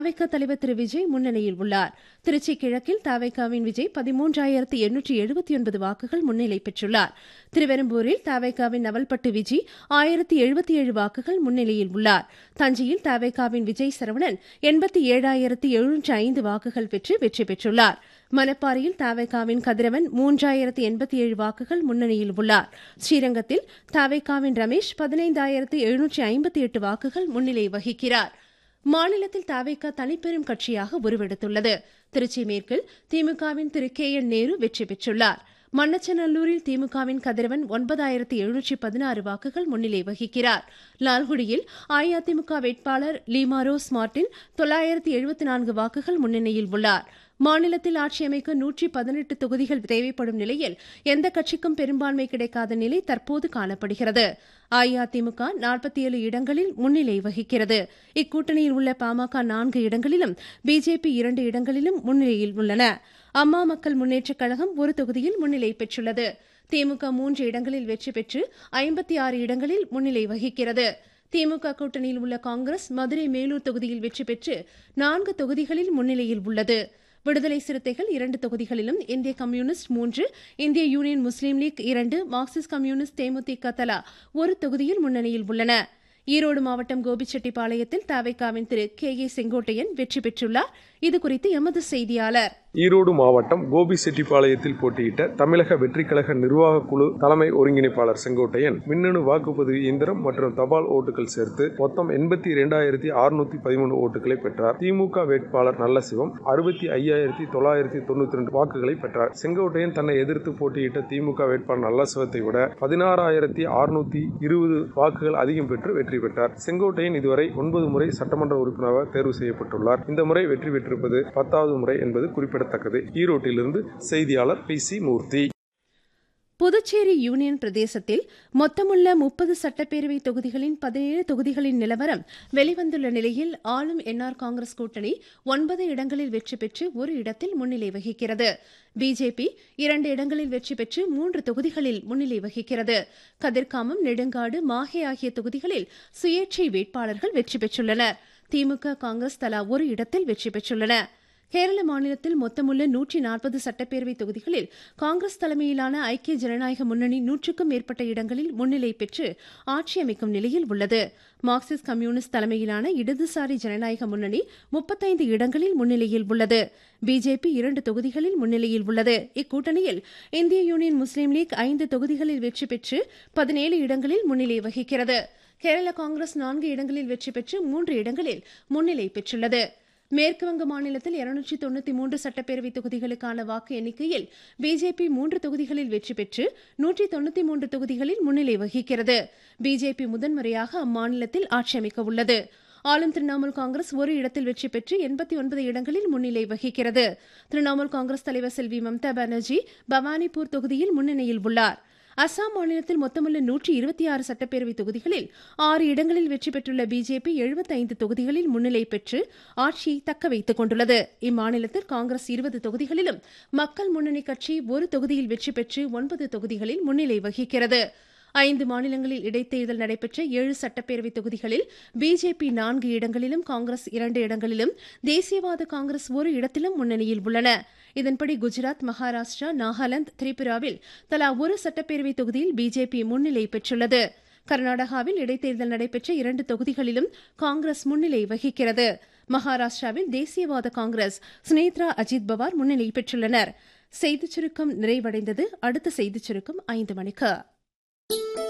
தவைக்க தலைவர் திரு விஜய் முன்னணியில் உள்ளார் திருச்சி கிழக்கில் தவைக்காவின் விஜய் பதிமூன்றாயிரத்து எண்ணூற்றி எழுபத்தி ஒன்பது வாக்குகள் முன்னிலை பெற்றுள்ளார் திருவெரும்பூரில் தவைக்காவின் நவல்பட்டு விஜய் ஆயிரத்தி எழுபத்தி ஏழு வாக்குகள் முன்னிலையில் உள்ளார் தஞ்சையில் தவைக்காவின் விஜய் சரவணன் எண்பத்தி ஏழாயிரத்து எழுநூற்று ஐந்து வாக்குகள் பெற்று வெற்றி பெற்றுள்ளார் மணப்பாறையில் தவைக்காவின் கதிரவன் மூன்றாயிரத்து எண்பத்தி ஏழு வாக்குகள் முன்னணியில் உள்ளார் ஸ்ரீரங்கத்தில் தவைக்காவின் ரமேஷ் பதினைந்தாயிரத்து எழுநூற்றி ஐம்பத்தி எட்டு வாக்குகள் முன்னிலை வகிக்கிறார் மாநிலத்தில் தாவேக்கா தனிப்பெரும் கட்சியாக உருவெடுத்துள்ளது திருச்சி மேற்கில் திமுகவின் திரு கே என் நேரு வெற்றி பெற்றுள்ளார் மண்ணச்சநல்லூரில் திமுகவின் கதிரவன் ஒன்பதாயிரத்து எழுநூற்றி பதினாறு வாக்குகள் முன்னிலை வகிக்கிறார் லால்குடியில் அஇஅதிமுக வேட்பாளர் லீமாரோஸ் மார்டின் தொள்ளாயிரத்து எழுபத்தி நான்கு வாக்குகள் முன்னணியில் உள்ளார் மாநிலத்தில் ஆட்சி அமைக்க நூற்றி பதினெட்டு தொகுதிகள் தேவைப்படும் நிலையில் எந்த கட்சிக்கும் பெரும்பான்மை கிடைக்காத நிலை தற்போது காணப்படுகிறது அஇஅதிமுக நாற்பத்தி ஏழு இடங்களில் முன்னிலை வகிக்கிறது இக்கூட்டணியில் உள்ள பாமக நான்கு இடங்களிலும் பிஜேபி இரண்டு இடங்களிலும் முன்னிலையில் உள்ளன அம்மா மக்கள் முன்னேற்றக் கழகம் ஒரு தொகுதியில் முன்னிலை பெற்றுள்ளது திமுக மூன்று இடங்களில் வெற்றி பெற்று ஐம்பத்தி ஆறு இடங்களில் முன்னிலை வகிக்கிறது திமுக கூட்டணியில் உள்ள காங்கிரஸ் மதுரை மேலூர் தொகுதியில் வெற்றி பெற்று நான்கு தொகுதிகளில் முன்னிலையில் உள்ளது விடுதலை சிறுத்தைகள் இரண்டு தொகுதிகளிலும் இந்திய கம்யூனிஸ்ட் மூன்று இந்திய யூனியன் முஸ்லீம் லீக் இரண்டு மார்க்சிஸ்ட் கம்யூனிஸ்ட் தேமுதிக தலா ஒரு தொகுதியில் முன்னணியில் உள்ளன ஈரோடு மாவட்டம் கோபிச்செட்டிப்பாளையத்தில் தவைக்காவின் திரு கே ஏ செங்கோட்டையன் வெற்றி பெற்றுள்ளார் இதுகுறித்து எமது செய்தியாளர் ஈரோடு மாவட்டம் கோபிசெட்டிப்பாளையத்தில் போட்டியிட்ட தமிழக வெற்றி கழக நிர்வாக குழு தலைமை ஒருங்கிணைப்பாளர் செங்கோட்டையன் மின்னணு வாக்குப்பதிவு இயந்திரம் மற்றும் தபால் ஓட்டுகள் சேர்த்து மொத்தம் எண்பத்தி இரண்டாயிரத்தி அறுநூத்தி பதிமூணு ஓட்டுகளை பெற்றார் திமுக வேட்பாளர் நல்லசிவம் அறுபத்தி ஐயாயிரத்தி தொள்ளாயிரத்தி தொண்ணூத்தி ரெண்டு வாக்குகளை பெற்றார் செங்கோட்டையன் தன்னை எதிர்த்து போட்டியிட்ட திமுக வேட்பாளர் நல்லசிவத்தை விட பதினாறாயிரத்தி அறுநூத்தி இருபது வாக்குகள் அதிகம் பெற்று வெற்றி பெற்றார் செங்கோட்டையன் இதுவரை ஒன்பது முறை சட்டமன்ற உறுப்பினராக தேர்வு செய்யப்பட்டுள்ளார் இந்த முறை வெற்றி பெற்றிருப்பது பத்தாவது முறை என்பது குறிப்பிடத்தக்கது ஈரோட்டிலிருந்து செய்தியாளர் P C Murthy Puducherry union பிரதேசத்தில் மொத்தமுள்ள முப்பது சட்டப்பேரவை தொகுதிகளின் பதினேழு தொகுதிகளின் நிலவரம் வெளிவந்துள்ள நிலையில் ஆளும் என்ஆர் காங்கிரஸ் கூட்டணி ஒன்பது இடங்களில் வெற்றி பெற்று ஒரு இடத்தில் முன்னிலை வகிக்கிறது பிஜேபி இரண்டு இடங்களில் வெற்றி பெற்று மூன்று தொகுதிகளில் முன்னிலை வகிக்கிறது கதிர்காமம் நெடுங்காடு மாஹே ஆகிய தொகுதிகளில் சுயேட்சை வேட்பாளர்கள் வெற்றி பெற்றுள்ளனர் திமுக காங்கிரஸ் தலா ஒரு இடத்தில் வெற்றி பெற்றுள்ளன கேரள மாநிலத்தில் மொத்தமுள்ள நூற்றி நாற்பது சட்டப்பேரவை தொகுதிகளில் காங்கிரஸ் தலைமையிலான ஐக்கிய ஜனநாயக முன்னணி நூற்றுக்கும் மேற்பட்ட இடங்களில் முன்னிலை பெற்று ஆட்சி அமைக்கும் நிலையில் உள்ளது மார்க்சிஸ்ட் கம்யூனிஸ்ட் தலைமையிலான இடதுசாரி ஜனநாயக முன்னணி முப்பத்தைந்து இடங்களில் முன்னிலையில் உள்ளது பிஜேபி இரண்டு தொகுதிகளில் முன்னிலையில் உள்ளது இக்கூட்டணியில் இந்திய யூனியன் முஸ்லீம் லீக் ஐந்து தொகுதிகளில் வெற்றி பெற்று பதினேழு இடங்களில் முன்னிலை வகிக்கிறது கேரள காங்கிரஸ் நான்கு இடங்களில் வெற்றி பெற்று மூன்று இடங்களில் முன்னிலை பெற்றுள்ளது மேற்குவங்க மாநிலத்தில் இருநூற்றி தொண்ணூத்தி மூன்று சட்டப்பேரவை தொகுதிகளுக்கான வாக்கு எண்ணிக்கையில் பிஜேபி மூன்று தொகுதிகளில் வெற்றி பெற்று நூற்றி தொண்ணூத்தி மூன்று தொகுதிகளில் முன்னிலை வகிக்கிறது பிஜேபி முதன்முறையாக அம்மாநிலத்தில் ஆட்சி அமைக்க உள்ளது ஆளும் திரிணாமுல் காங்கிரஸ் ஒரு இடத்தில் வெற்றி பெற்று எண்பத்தி ஒன்பது இடங்களில் முன்னிலை வகிக்கிறது திரிணாமுல் காங்கிரஸ் தலைவர் செல்வி மம்தா பானர்ஜி பவானிபூர் தொகுதியில் முன்னணியில் உள்ளார் அசாம் மாநிலத்தில் மொத்தமுள்ள நூற்றி இருபத்தி ஆறு சட்டப்பேரவை தொகுதிகளில் ஆறு இடங்களில் வெற்றி பெற்றுள்ள பிஜேபி எழுபத்தைந்து தொகுதிகளில் முன்னிலை பெற்று ஆட்சியை தக்க வைத்துக் கொண்டுள்ளது இம்மாநிலத்தில் காங்கிரஸ் இருபது தொகுதிகளிலும் மக்கள் முன்னணி கட்சி ஒரு தொகுதியில் வெற்றி பெற்று ஒன்பது தொகுதிகளில் முன்னிலை வகிக்கிறது ஐந்து மாநிலங்களில் இடைத்தேர்தல் நடைபெற்ற ஏழு சட்டப்பேரவை தொகுதிகளில் பிஜேபி நான்கு இடங்களிலும் காங்கிரஸ் இரண்டு இடங்களிலும் தேசியவாத காங்கிரஸ் ஒரு இடத்திலும் முன்னணியில் உள்ளன இதன்படி குஜராத் மகாராஷ்டிரா நாகாலாந்து திரிபுராவில் தலா ஒரு சட்டப்பேரவை தொகுதியில் பிஜேபி முன்னிலை பெற்றுள்ளது கர்நாடகாவில் இடைத்தேர்தல் நடைபெற்ற இரண்டு தொகுதிகளிலும் காங்கிரஸ் முன்னிலை வகிக்கிறது மகாராஷ்டிராவில் தேசியவாத காங்கிரஸ் சுனேத்ரா அஜித் பவார் முன்னிலை பெற்றுள்ளனர் செய்திச் சுருக்கம் நிறைவடைந்தது அடுத்த செய்திச் சுருக்கம் ஐந்து மணிக்கு